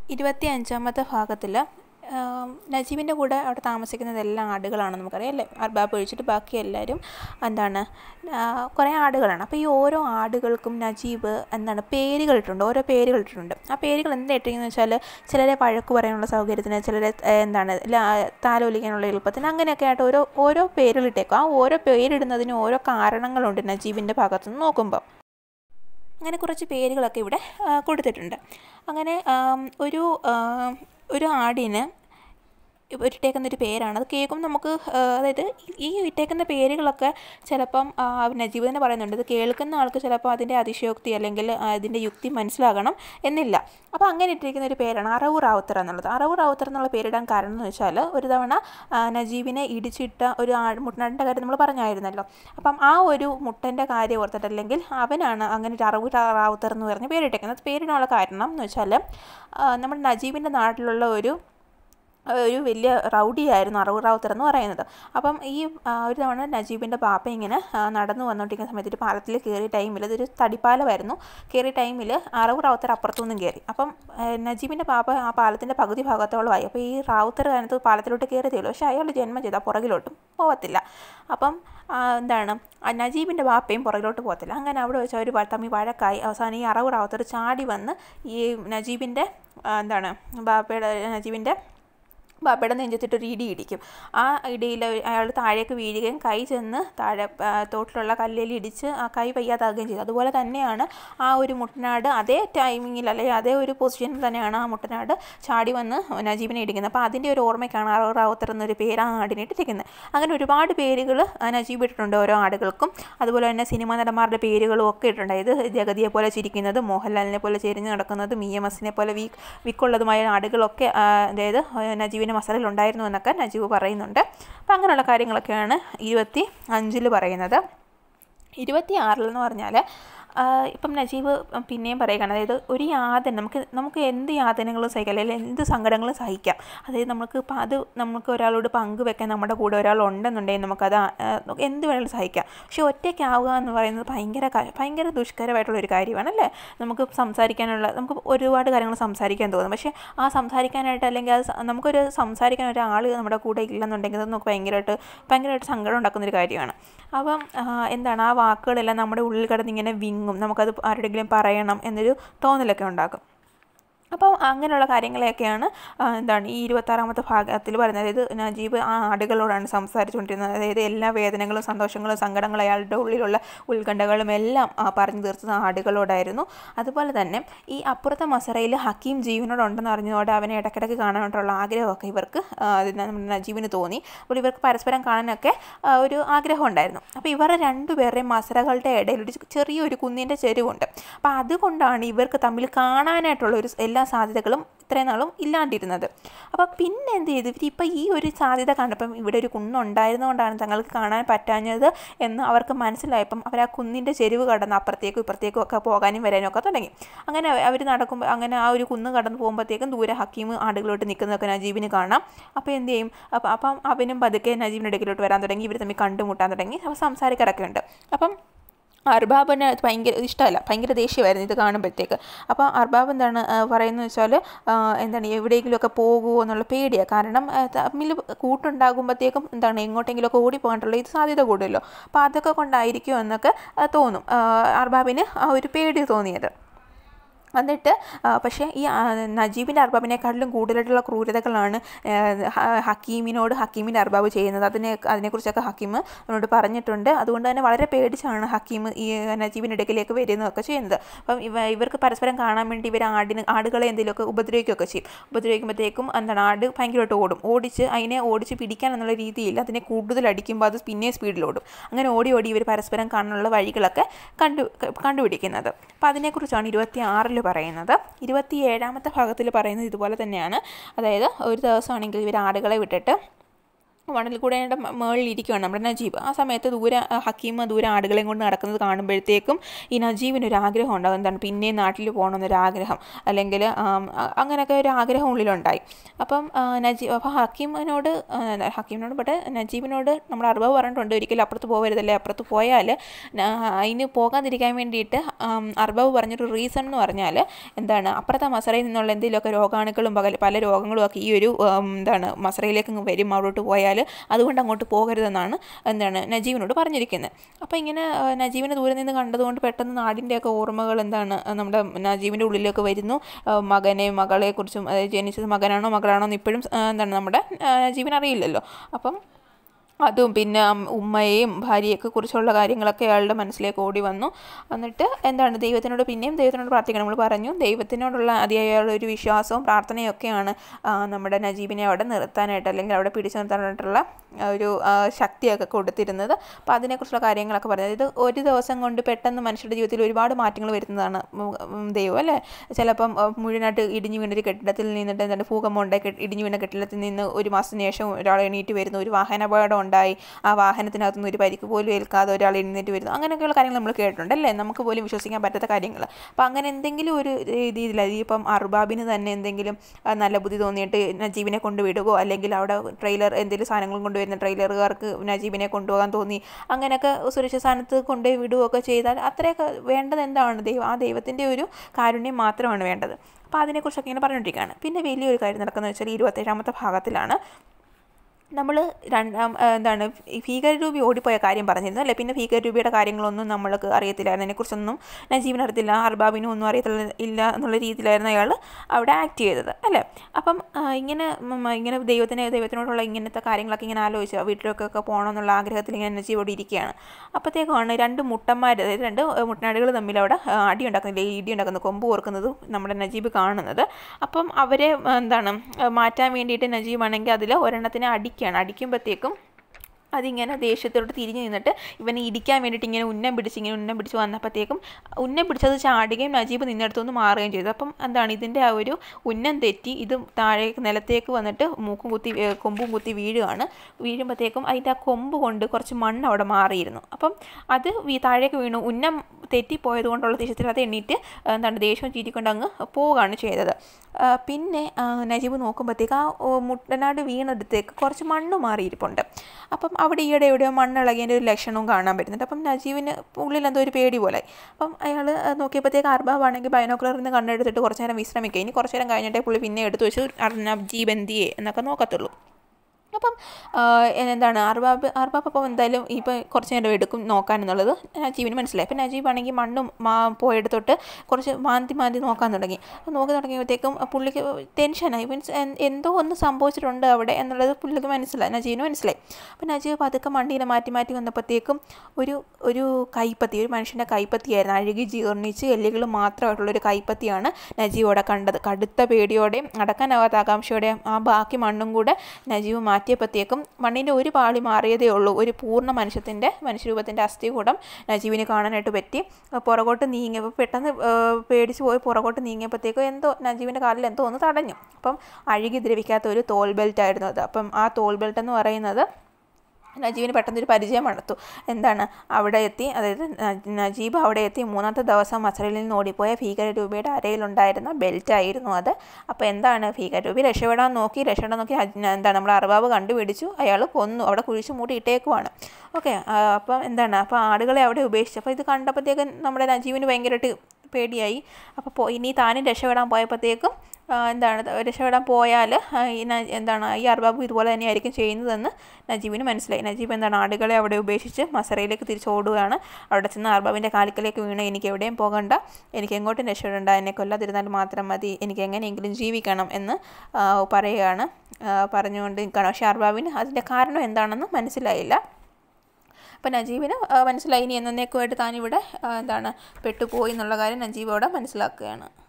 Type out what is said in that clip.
ഇരുപത്തി അഞ്ചാമത്തെ ഭാഗത്തിൽ നജീബിൻ്റെ കൂടെ അവിടെ താമസിക്കുന്നതെല്ലാം ആടുകളാണ് നമുക്കറിയാം അല്ലേ അർബാബ് ഒഴിച്ചിട്ട് ബാക്കി എല്ലാവരും എന്താണ് കുറേ ആടുകളാണ് അപ്പോൾ ഈ ഓരോ ആടുകൾക്കും നജീബ് എന്താണ് പേരുകളിട്ടുണ്ട് ഓരോ പേരുകളിട്ടുണ്ട് ആ പേരുകൾ എന്താ ഇട്ടിരിക്കുന്നത് വെച്ചാൽ ചിലരെ വഴക്ക് പറയാനുള്ള സൗകര്യത്തിന് ചിലരെ എന്താണ് താലോലിക്കാനുള്ള എളുപ്പത്തിന് അങ്ങനെയൊക്കെ ആയിട്ട് ഓരോ ഓരോ പേരുകളിട്ടേക്കും ആ ഓരോ പേരിടുന്നതിന് ഓരോ കാരണങ്ങളുണ്ട് നജീബിൻ്റെ ഭാഗത്തുനിന്ന് നോക്കുമ്പോൾ അങ്ങനെ കുറച്ച് പേരുകളൊക്കെ ഇവിടെ കൊടുത്തിട്ടുണ്ട് അങ്ങനെ ഒരു ഒരു ആടിന് ഇട്ടേക്കുന്ന ഒരു പേരാണ് അത് കേൾക്കുമ്പോൾ നമുക്ക് അതായത് ഈ ഇട്ടേക്കുന്ന പേരുകളൊക്കെ ചിലപ്പം നജീബ് തന്നെ പറയുന്നുണ്ട് ഇത് കേൾക്കുന്ന ആൾക്ക് ചിലപ്പോൾ അതിൻ്റെ അതിശയോക്തി അല്ലെങ്കിൽ അതിൻ്റെ യുക്തി മനസ്സിലാകണം എന്നില്ല അപ്പോൾ അങ്ങനെ ഇട്ടിരിക്കുന്ന ഒരു പേരാണ് അറവു റാവുത്തർ എന്നുള്ളത് അറവു റാവുത്തർ എന്നുള്ള പേരിടാൻ കാരണം എന്ന് വെച്ചാൽ ഒരു തവണ നജീബിനെ ഇടിച്ചിട്ട ഒരു മുട്ടനാടിൻ്റെ കാര്യം നമ്മൾ പറഞ്ഞായിരുന്നല്ലോ അപ്പം ആ ഒരു മുട്ടൻ്റെ കാര്യം ഓർത്തിട്ട് അല്ലെങ്കിൽ അവനാണ് അങ്ങനെ ഒരു അറവു റാവുത്തർ എന്ന് പറഞ്ഞ പേരിട്ടേക്കുന്നത് പേരിടാനുള്ള കാരണം എന്ന് വെച്ചാൽ നമ്മുടെ നജീബിൻ്റെ നാട്ടിലുള്ള ഒരു ഒരു വലിയ റൗഡിയായിരുന്നു അറവ് റാവുത്തർ എന്ന് പറയുന്നത് അപ്പം ഈ ഒരു തവണ നജീബിൻ്റെ പാപ്പ ഇങ്ങനെ നടന്നു വന്നുകൊണ്ടിരിക്കുന്ന സമയത്ത് ഒരു പാലത്തിൽ കയറിയ ടൈമിൽ ഇതൊരു തടിപ്പാലമായിരുന്നു കയറിയ ടൈമിൽ അറവ് റാവുത്തർ അപ്പുറത്തുനിന്നും കയറി അപ്പം നജീബിൻ്റെ പാപ്പ ആ പാലത്തിൻ്റെ പകുതി ഭാഗത്തോളമായി അപ്പോൾ ഈ റാവുത്തർ കാലത്ത് പാലത്തിലോട്ട് കയറിയതേ ഉള്ളൂ പക്ഷേ അയാൾ ജന്മം ചെയ്താൽ പുറകിലോട്ടും പോകത്തില്ല അപ്പം എന്താണ് നജീബിൻ്റെ ബാപ്പയും പുറകിലോട്ട് പോകത്തില്ല അങ്ങനെ അവിടെ വെച്ച് അവർ തമ്മി വഴക്കായി അവസാനം ഈ അറവ് റാവുത്തർ ചാടി വന്ന് ഈ നജീബിൻ്റെ എന്താണ് ബാപ്പയുടെ നജീബിൻ്റെ ബാപ്പയുടെ നെഞ്ചത്തിട്ട് ഒരു ഇടി ഇടിക്കും ആ ഇടിയിൽ അയാൾ താഴേക്ക് വീഴുകയും കൈ ചെന്ന് താഴെ തോട്ടിലുള്ള കല്ലിൽ ഇടിച്ച് ആ കൈ വയ്യാതാകുകയും ചെയ്തു അതുപോലെ തന്നെയാണ് ആ ഒരു മുട്ടനാട് അതേ ടൈമിങ്ങിൽ അല്ലെങ്കിൽ അതേ ഒരു പൊസിഷനിൽ തന്നെയാണ് ആ മുട്ടനാട് ചാടി വന്ന് നജീബിനെ ഇടിക്കുന്നത് അപ്പോൾ അതിൻ്റെ ഒരു ഓർമ്മയ്ക്കാണ് അറവ് റാവുത്തർ എന്നൊരു പേര് ആ ആടിനെ ഇട്ടിരിക്കുന്നത് അങ്ങനെ ഒരുപാട് പേരുകൾ നജീബ് ഇട്ടിട്ടുണ്ട് ഓരോ ആടുകൾക്കും അതുപോലെ തന്നെ സിനിമാ നടന്മാരുടെ പേരുകളും ഒക്കെ ഇട്ടിട്ടുണ്ട് ഇത് ജഗതിയെ പോലെ ചിരിക്കുന്നത് മോഹൻലാലിനെ പോലെ ചെരിഞ്ഞ് നടക്കുന്നത് മി എം എസിനെ പോലെ വീക്ക് വിക്കുള്ളതുമായ ആടുകളൊക്കെ അതായത് നജീബിന് നജീബിന് മസാലയിലുണ്ടായിരുന്നു എന്നൊക്കെ നജീബ് പറയുന്നുണ്ട് അപ്പം അങ്ങനെയുള്ള കാര്യങ്ങളൊക്കെയാണ് ഇരുപത്തി അഞ്ചിൽ പറയുന്നത് ഇരുപത്തി ആറിലെന്ന് പറഞ്ഞാൽ ഇപ്പം നജീബ് പിന്നെയും പറയുകയാണ് അതായത് ഒരു യാതന നമുക്ക് നമുക്ക് എന്ത് യാതനകളും സഹിക്കാം അല്ലെങ്കിൽ എന്ത് സങ്കടങ്ങളും സഹിക്കാം അതായത് നമുക്ക് ഇപ്പം അത് നമുക്ക് ഒരാളോട് പങ്കുവെക്കാൻ നമ്മുടെ കൂടെ ഒരാൾ ഉണ്ടെന്നുണ്ടെങ്കിൽ നമുക്കത് എന്ത് വേണമെങ്കിലും സഹിക്കാം പക്ഷെ ഒറ്റയ്ക്കാവുക എന്ന് പറയുന്നത് ഭയങ്കര ഭയങ്കര ദുഷ്കരമായിട്ടുള്ള ഒരു കാര്യമാണ് അല്ലേ നമുക്ക് സംസാരിക്കാനുള്ള നമുക്ക് ഒരുപാട് കാര്യങ്ങൾ സംസാരിക്കാൻ തോന്നും പക്ഷേ ആ സംസാരിക്കാനായിട്ട് അല്ലെങ്കിൽ അത് നമുക്കൊരു സംസാരിക്കാൻ ഒരാൾ നമ്മുടെ കൂടെ ഇല്ലെന്നുണ്ടെങ്കിൽ അത് നമുക്ക് ഭയങ്കരമായിട്ട് ഭയങ്കരമായിട്ട് സങ്കടം ഉണ്ടാക്കുന്നൊരു കാര്യമാണ് അപ്പം എന്താണ് ആ വാക്കുകളെല്ലാം നമ്മുടെ ഉള്ളിൽ കിടന്ന് ഇങ്ങനെ വിങ്ങും നമുക്കത് ആരുടെങ്കിലും പറയണം എന്നൊരു തോന്നലൊക്കെ ഉണ്ടാക്കും അപ്പോൾ അങ്ങനെയുള്ള കാര്യങ്ങളെയൊക്കെയാണ് എന്താണ് ഈ ഇരുപത്താറാമത്തെ ഭാഗത്തിൽ പറയുന്നത് അതായത് നജീബ് ആ ആടുകളോടാണ് സംസാരിച്ചുകൊണ്ടിരുന്നത് അതായത് എല്ലാ വേദനകളും സന്തോഷങ്ങളും സങ്കടങ്ങളും അയാളുടെ ഉള്ളിലുള്ള ഉത്കണ്ഠകളും എല്ലാം പറഞ്ഞു തീർത്തത് ആടുകളോടായിരുന്നു അതുപോലെ തന്നെ ഈ അപ്പുറത്തെ മസറയിൽ ഹക്കീം ജീവനോടുണ്ടെന്ന് അറിഞ്ഞതോടെ അവനെ ഇടയ്ക്കിടയ്ക്ക് കാണാനായിട്ടുള്ള ആഗ്രഹമൊക്കെ ഇവർക്ക് നമ്മുടെ നജീബിന് തോന്നി അപ്പോൾ ഇവർക്ക് പരസ്പരം കാണാനൊക്കെ ഒരു ആഗ്രഹം ഉണ്ടായിരുന്നു അപ്പോൾ ഇവരുടെ രണ്ടുപേരുടെയും മസറകളുടെ ഇടയിൽ ഒരു ചെറിയൊരു കുന്നിൻ്റെ ചെരുവുണ്ട് അപ്പോൾ അതുകൊണ്ടാണ് ഇവർക്ക് തമ്മിൽ കാണാനായിട്ടുള്ള ഒരു എല്ലാ സാധ്യതകളും ഇത്രയും നാളും ഇല്ലാണ്ടിരുന്നത് അപ്പോൾ പിന്നെ എന്ത് ചെയ്തു ഇവർ ഇപ്പോൾ ഈ ഒരു സാധ്യത കണ്ടപ്പം ഇവിടെ ഒരു കുന്നുണ്ടായിരുന്നുകൊണ്ടാണ് തങ്ങൾക്ക് കാണാൻ പറ്റാഞ്ഞത് എന്ന് അവർക്ക് മനസ്സിലായപ്പം അവർ ആ കുന്നിൻ്റെ ചെരുവ് കടന്ന് അപ്പുറത്തേക്കും ഇപ്പുറത്തേക്കും ഒക്കെ പോകാനും വരാനും ഒക്കെ തുടങ്ങി അങ്ങനെ അവർ നടക്കുമ്പോൾ അങ്ങനെ ആ ഒരു കുന്ന് കടന്ന് പോകുമ്പോഴത്തേക്കും ദൂരെ ഹക്കീം ആടുകളോട്ട് നിൽക്കുന്നതൊക്കെ നജീബിന് കാണാം അപ്പോൾ എന്ത് ചെയ്യും അപ്പം അപ്പം അവനും പതുക്കെ നജീബിൻ്റെ ഇടയ്ക്കിലോട്ട് വരാൻ തുടങ്ങി ഇവർ തമ്മിൽ കണ്ടുമുട്ടാൻ തുടങ്ങി അപ്പോൾ സംസാരിക്കാറൊക്കെ ഉണ്ട് അപ്പം അർബാബിന് ഭയങ്കര ഇഷ്ടമല്ല ഭയങ്കര ദേഷ്യമായിരുന്നു ഇത് കാണുമ്പോഴത്തേക്ക് അപ്പോൾ അർബാബ് എന്താണ് പറയുന്നത് വെച്ചാൽ എന്താണ് എവിടെയെങ്കിലുമൊക്കെ പോകുമോ എന്നുള്ള പേടിയാണ് കാരണം തമ്മിൽ കൂട്ടുണ്ടാകുമ്പോഴത്തേക്കും എന്താണ് എങ്ങോട്ടെങ്കിലുമൊക്കെ ഓടി പോകാനുള്ള ഇത് സാധ്യത കൂടുമല്ലോ അപ്പോൾ അതൊക്കെ കൊണ്ടായിരിക്കും എന്നൊക്കെ തോന്നും അർബാബിന് ആ ഒരു പേടി തോന്നിയത് എന്നിട്ട് പക്ഷേ ഈ നജീബിൻ്റെ അർബാബിനെക്കാട്ടിലും കൂടുതലായിട്ടുള്ള ക്രൂരതകളാണ് ഹക്കീമിനോട് ഹക്കീമിൻ്റെ അർബാബ് ചെയ്യുന്നത് അതിനെ അതിനെക്കുറിച്ചൊക്കെ ഹക്കീം അവനോട് പറഞ്ഞിട്ടുണ്ട് അതുകൊണ്ട് തന്നെ വളരെ പേടിച്ചാണ് ഹക്കീം ഈ നജീബിൻ്റെ ഇടയ്ക്കിലേക്ക് വരുന്നതൊക്കെ ചെയ്യുന്നത് അപ്പം ഇവ ഇവർക്ക് പരസ്പരം കാണാൻ വേണ്ടി ഇവർ ആടിന് ആടുകളെ എന്തെങ്കിലുമൊക്കെ ഉപദ്രവിക്കുകയൊക്കെ ചെയ്യും ഉപദ്രവിക്കുമ്പോഴത്തേക്കും എന്താണ് ആട് ഭയങ്കരമായിട്ട് ഓടും ഓടിച്ച് അതിനെ ഓടിച്ച് പിടിക്കാൻ എന്നുള്ള രീതിയിൽ അതിനെ കൂടുതൽ അടിക്കുമ്പോൾ അത് പിന്നെ സ്പീഡിൽ ഓടും അങ്ങനെ ഓടി ഓടി ഇവർ പരസ്പരം കാണാനുള്ള വഴികളൊക്കെ കണ്ടു കണ്ടുപിടിക്കുന്നത് അപ്പോൾ അതിനെക്കുറിച്ചാണ് ഇരുപത്തി ആറിൽ പറയുന്നത് ഇരുപത്തി ഏഴാമത്തെ ഭാഗത്തിൽ പറയുന്നത് ഇതുപോലെ തന്നെയാണ് അതായത് ഒരു ദിവസമാണെങ്കിൽ ഇവർ ആടുകളെ വിട്ടിട്ട് മണൽ കൂടയുടെ മുകളിൽ ഇരിക്കുകയാണ് നമ്മുടെ നജീബ് ആ സമയത്ത് ദൂരെ ഹക്കീം ദൂരെ ആടുകളെയും കൊണ്ട് നടക്കുന്നത് കാണുമ്പോഴത്തേക്കും ഈ നജീബിന് ഒരു ആഗ്രഹം ഉണ്ടാകും എന്താണ് പിന്നെയും നാട്ടിൽ പോകണമെന്നൊരു ആഗ്രഹം അല്ലെങ്കിൽ അങ്ങനെയൊക്കെ ഒരു ആഗ്രഹം ഉള്ളിലുണ്ടായി അപ്പം നജീബ് അപ്പോൾ ഹക്കീമിനോട് ഹക്കീമിനോട് പക്ഷേ നജീബിനോട് നമ്മൾ അറിവ് പറഞ്ഞിട്ടുണ്ട് ഒരിക്കലും അപ്പുറത്ത് പോകരുതല്ലേ അപ്പുറത്ത് പോയാൽ അതിന് പോകാതിരിക്കാൻ വേണ്ടിയിട്ട് അർബാബ് പറഞ്ഞൊരു റീസൺ എന്ന് പറഞ്ഞാൽ എന്താണ് അപ്പുറത്തെ മസറയിൽ നിന്നുള്ള എന്തെങ്കിലുമൊക്കെ രോഗാണുക്കളും പല പല രോഗങ്ങളും ഒക്കെ ഈ ഒരു എന്താണ് മസറയിലേക്ക് വരും അവിടോട്ട് പോയാൽ അതുകൊണ്ട് അങ്ങോട്ട് പോകരുതെന്നാണ് എന്താണ് നജീബിനോട് പറഞ്ഞിരിക്കുന്നത് അപ്പോൾ ഇങ്ങനെ നജീബിനെ ദൂരെ നിന്ന് കണ്ടതുകൊണ്ട് പെട്ടെന്ന് നാടിൻ്റെയൊക്കെ ഓർമ്മകൾ എന്താണ് നമ്മുടെ നജീബിൻ്റെ ഉള്ളിലേക്ക് വരുന്നു മകനെ മകളെക്കുറിച്ചും അതായത് ജനിച്ചത് മകനാണോ മകളാണോ എന്ന് ഇപ്പോഴും എന്താണ് നമ്മുടെ നജീബിന് അറിയില്ലല്ലോ അപ്പം അതും പിന്നെ ഉമ്മയെയും ഭാര്യയൊക്കെ കുറിച്ചുള്ള കാര്യങ്ങളൊക്കെ അയാളുടെ മനസ്സിലേക്ക് ഓടി വന്നു എന്നിട്ട് എന്താണ് ദൈവത്തിനോട് പിന്നെയും ദൈവത്തിനോട് പ്രാർത്ഥിക്കണം നമ്മൾ പറഞ്ഞു ദൈവത്തിനോടുള്ള അതിയായുള്ള ഒരു വിശ്വാസവും പ്രാർത്ഥനയും ഒക്കെയാണ് നമ്മുടെ നജീബിനെ അവിടെ നിർത്താനായിട്ട് അല്ലെങ്കിൽ അവിടെ പിടിച്ചു നിർത്താനായിട്ടുള്ള ഒരു ശക്തിയൊക്കെ കൊടുത്തിരുന്നത് അപ്പോൾ അതിനെക്കുറിച്ചുള്ള കാര്യങ്ങളൊക്കെ പറഞ്ഞത് ഇത് ഒരു ദിവസം കൊണ്ട് പെട്ടെന്ന് മനുഷ്യരുടെ ജീവിതത്തിൽ ഒരുപാട് മാറ്റങ്ങൾ വരുന്നതാണ് ദൈവം അല്ലേ ചിലപ്പം മുഴുവനായിട്ട് ഇടിഞ്ഞു വീണൊരു കെട്ടിടത്തിൽ നിന്നിട്ട് എന്താണ് ഭൂകമ്പമുണ്ടായി ഇടിഞ്ഞു വീണ കെട്ടിടത്തിൽ നിന്ന് ഒരു മാസത്തിന് ശേഷം ഒരാൾ എണീറ്റ് വരുന്നു ഒരു വാഹനാപകടം ഉണ്ടായി ആ വാഹനത്തിനകത്തുനിന്ന് ഒരു പരിക്ക് പോലും ഏൽക്കാതെ ഒരാൾ എഴുന്നേറ്റ് വരുന്നു അങ്ങനെയൊക്കെയുള്ള കാര്യങ്ങൾ നമ്മൾ കേട്ടിട്ടുണ്ട് അല്ലേ നമുക്ക് പോലും വിശ്വസിക്കാൻ പറ്റാത്ത കാര്യങ്ങൾ അപ്പോൾ അങ്ങനെ എന്തെങ്കിലും ഒരു രീതിയിൽ ഇപ്പം അർബാബിന് തന്നെ എന്തെങ്കിലും നല്ല ബുദ്ധി തോന്നിയിട്ട് നജീബിനെ കൊണ്ടുവിടുകയോ അല്ലെങ്കിൽ അവിടെ ട്രെയിലർ എന്തെങ്കിലും സാധനങ്ങളും കൊണ്ടുവരുന്ന ട്രെയിലറുകാർക്ക് നജീബിനെ കൊണ്ടുപോകാൻ തോന്നി അങ്ങനെയൊക്കെ സുരക്ഷിത സ്ഥാനത്ത് കൊണ്ടുപോയി വിടുകയൊക്കെ ചെയ്താൽ അത്രയൊക്കെ വേണ്ടത് എന്താണ് ദൈവം ആ ദൈവത്തിൻ്റെ ഒരു കാരുണ്യം മാത്രമാണ് വേണ്ടത് അപ്പോൾ അതിനെക്കുറിച്ചൊക്കെ ഇങ്ങനെ പറഞ്ഞുകൊണ്ടിരിക്കുകയാണ് പിന്നെ വലിയൊരു കാര്യം നടക്കുന്നത് വെച്ചാൽ ഇരുപത്തേഴാമത്തെ ഭാഗത്തിലാണ് നമ്മൾ രണ്ടാം എന്താണ് ഭീകരരൂപി ഓടിപ്പോയ കാര്യം പറഞ്ഞിരുന്നു അല്ലേ പിന്നെ ഭീകരരൂപിയുടെ കാര്യങ്ങളൊന്നും നമ്മൾക്ക് അറിയത്തില്ലായിരുന്നു അതിനെക്കുറിച്ചൊന്നും നജീബിന് അറിയത്തില്ല അർബാബിനും ഒന്നും അറിയത്തില്ല ഇല്ല എന്നുള്ള രീതിയിലായിരുന്നു അയാൾ അവിടെ ആക്ട് ചെയ്തത് അല്ലേ അപ്പം ഇങ്ങനെ ഇങ്ങനെ ദൈവത്തിന് ദൈവത്തിനോടുള്ള ഇങ്ങനത്തെ കാര്യങ്ങളൊക്കെ ഇങ്ങനെ ആലോചിച്ച് വീട്ടിലേക്കൊക്കെ പോകണമെന്നുള്ള ആഗ്രഹത്തിൽ ഇങ്ങനെ നജീബ് അവിടെ ഇരിക്കുകയാണ് അപ്പോഴത്തേക്കാണ് രണ്ട് മുട്ടന്മാർ അതായത് രണ്ട് മുട്ടനാടുകൾ തമ്മിൽ അവിടെ അടി ഉണ്ടാക്കുന്നില്ല ഇടി ഉണ്ടാക്കുന്ന കൊമ്പ് ഓർക്കുന്നത് നമ്മുടെ നജീബ് കാണുന്നത് അപ്പം അവരെ എന്താണ് മാറ്റാൻ വേണ്ടിയിട്ട് നജീബ് ആണെങ്കിൽ അതിൽ ഒരെണ്ണത്തിനെ അടി അടിക്കുകയാണ് അടിക്കുമ്പോഴത്തേക്കും അതിങ്ങനെ ദേഷ്യത്തോട്ട് തിരിഞ്ഞ് നിന്നിട്ട് ഇവനെ ഇടിക്കാൻ വേണ്ടിയിട്ട് ഇങ്ങനെ ഉന്നം പിടിച്ച് ഇങ്ങനെ ഉന്നം പിടിച്ച് വന്നപ്പോഴത്തേക്കും ഉന്നം പിടിച്ചത് ചാടുകയും നജീബ് നിന്നെടുത്തൊന്ന് മാറുകയും ചെയ്തു അപ്പം എന്താണ് ഇതിൻ്റെ ആ ഒരു ഉന്നം തെറ്റി ഇത് താഴേക്ക് നിലത്തേക്ക് വന്നിട്ട് മൂക്കും കുത്തി കൊമ്പും കുത്തി വീഴുകയാണ് വീഴുമ്പോഴത്തേക്കും അതിൻ്റെ ആ കൊമ്പ് കൊണ്ട് കുറച്ച് മണ്ണ് അവിടെ മാറിയിരുന്നു അപ്പം അത് താഴേക്ക് വീണു ഉന്നം തെറ്റിപ്പോയത് കൊണ്ടുള്ള ദേഷ്യത്തിൽ അത് എണ്ണീറ്റ് എന്താണ് ദേഷ്യം ചീറ്റിക്കൊണ്ട് അങ്ങ് പോവുകയാണ് ചെയ്തത് പിന്നെ നജീബ് നോക്കുമ്പോഴത്തേക്ക് ആ മുട്ടനാട് വീണെടുത്തേക്ക് കുറച്ച് മണ്ണ് മാറിയിരിപ്പുണ്ട് അപ്പം അവിടെ ഈയിടെ എവിടെയോ മണ്ണിളകിയതിൻ്റെ ഒരു ലക്ഷണവും കാണാൻ പറ്റുന്നുണ്ട് അപ്പം നജീബിന് ഉള്ളിൽ എന്തോ ഒരു പേടി പോലെ അപ്പം അയാൾ നോക്കിയപ്പോഴത്തേക്ക് അർബാബാണെങ്കിൽ ബൈനോക്കുലറിൽ നിന്ന് കണ്ണെടുത്തിട്ട് കുറച്ച് നേരം വിശ്രമിക്കുക ഇനി കുറച്ച് നേരം കഴിഞ്ഞിട്ടേ പുള്ളി പിന്നെ എടുത്തു വെച്ച് നജീബ് എന്തിയെ എന്നൊക്കെ നോക്കത്തുള്ളൂ അപ്പം എന്താണ് അർബാബ് അർബാബ് അപ്പം എന്തായാലും ഇപ്പം കുറച്ച് നേരം എടുക്കും നോക്കാൻ എന്നുള്ളത് നജീബിന് മനസ്സിലായി അപ്പം നജീബ് ആണെങ്കിൽ മണ്ണും മാ പോയെടുത്തിട്ട് കുറച്ച് മാന്തി മാന്തി നോക്കാൻ തുടങ്ങി അപ്പം നോക്കി തുടങ്ങിയപ്പോഴത്തേക്കും പുള്ളിക്ക് ടെൻഷനായി മീൻസ് എന്തോ ഒന്ന് സംഭവിച്ചിട്ടുണ്ട് അവിടെ എന്നുള്ളത് പുള്ളിക്ക് മനസ്സിലായി നജീബിന് മനസ്സിലായി അപ്പം നജീബ് പതുക്കെ മണ്ടീനെ മാറ്റി മാറ്റി വന്നപ്പോഴത്തേക്കും ഒരു ഒരു കൈപ്പത്തി ഒരു മനുഷ്യൻ്റെ കൈപ്പത്തിയായിരുന്നു അഴുകി ജീർണിച്ച് എല്ലുകൾ മാത്രമായിട്ടുള്ളൊരു കൈപ്പത്തിയാണ് നജീബ് അവിടെ കണ്ടത് കടുത്ത പേടിയോടെയും അടക്കാനാവാത്ത ആകാംക്ഷയോടെയും ആ ബാക്കി മണ്ണും കൂടെ നജീബ് മാറ്റിയപ്പോഴത്തേക്കും മണ്ണിൻ്റെ ഒരു പാളി മാറിയതേ ഉള്ളൂ ഒരു പൂർണ്ണ മനുഷ്യത്തിൻ്റെ മനുഷ്യരൂപത്തിൻ്റെ അസ്ഥികൂടം നജീബിന് കാണാനായിട്ട് പറ്റി പുറകോട്ട് നീങ്ങിയപ്പോൾ പെട്ടെന്ന് പേടിച്ച് പോയി പുറകോട്ട് നീങ്ങിയപ്പോഴത്തേക്കും എന്തോ നജീബിൻ്റെ കാലിൽ എന്തോ ഒന്ന് തടഞ്ഞു അപ്പം അഴുകി ദ്രവിക്കാത്ത ഒരു തോൾ ബെൽറ്റ് ആയിരുന്നു അത് അപ്പം ആ തോൾ ബെൽറ്റ് എന്ന് പറയുന്നത് നജീബിന് പെട്ടെന്നൊരു പരിചയം എടുത്തു എന്താണ് അവിടെ എത്തി അതായത് നജീബ് അവിടെ എത്തി മൂന്നാമത്തെ ദിവസം മസറിൽ നിന്ന് ഓടിപ്പോയ ഭീകരരൂപയുടെ അരയിലുണ്ടായിരുന്ന ബെൽറ്റ് ആയിരുന്നു അത് അപ്പോൾ എന്താണ് ഭീകരരൂപി രക്ഷപ്പെടാൻ നോക്കി രക്ഷപ്പെടാൻ നോക്കി എന്താണ് നമ്മൾ അറുബാബ് കണ്ടുപിടിച്ചു അയാൾ കൊന്നു അവിടെ കുഴിച്ചു മൂടി ഇട്ടേക്കുവാണ് ഓക്കെ അപ്പം എന്താണ് അപ്പോൾ ആടുകളെ അവിടെ ഉപേക്ഷിച്ചു അപ്പോൾ ഇത് കണ്ടപ്പോഴത്തേക്കും നമ്മുടെ നജീബിന് ഭയങ്കരമായിട്ട് പേടിയായി അപ്പോൾ ഇനി താനും രക്ഷപ്പെടാൻ പോയപ്പോഴത്തേക്കും എന്താണ് രക്ഷപ്പെടാൻ പോയാൽ ഈ എന്താണ് ഈ അർബാബ് ഇതുപോലെ തന്നെയായിരിക്കും ചെയ്യുന്നതെന്ന് നജീബിന് മനസ്സിലായി നജീബ് എന്താണ് ആടുകളെ അവിടെ ഉപേക്ഷിച്ച് മസറയിലേക്ക് തിരിച്ചോടുകയാണ് അവിടെ ചെന്ന് അർബാബിൻ്റെ കാലിക്കലേക്ക് വീണ് എനിക്ക് എവിടെയും പോകണ്ട എനിക്ക് എങ്ങോട്ടും രക്ഷപ്പെടണ്ട എന്നെ കൊല്ലാതിരുന്നാൽ മാത്രം മതി എനിക്ക് എങ്ങനെയെങ്കിലും ജീവിക്കണം എന്ന് പറയുകയാണ് പറഞ്ഞുകൊണ്ട് നിൽക്കുകയാണ് പക്ഷേ അർബാബിന് അതിൻ്റെ കാരണം എന്താണെന്ന് മനസ്സിലായില്ല അപ്പം നജീബിന് മനസ്സിലായി ഇനി എന്നേക്കുമായിട്ട് താനിവിടെ എന്താണ് പെട്ടുപോയി എന്നുള്ള കാര്യം നജീബ് അവിടെ മനസ്സിലാക്കുകയാണ്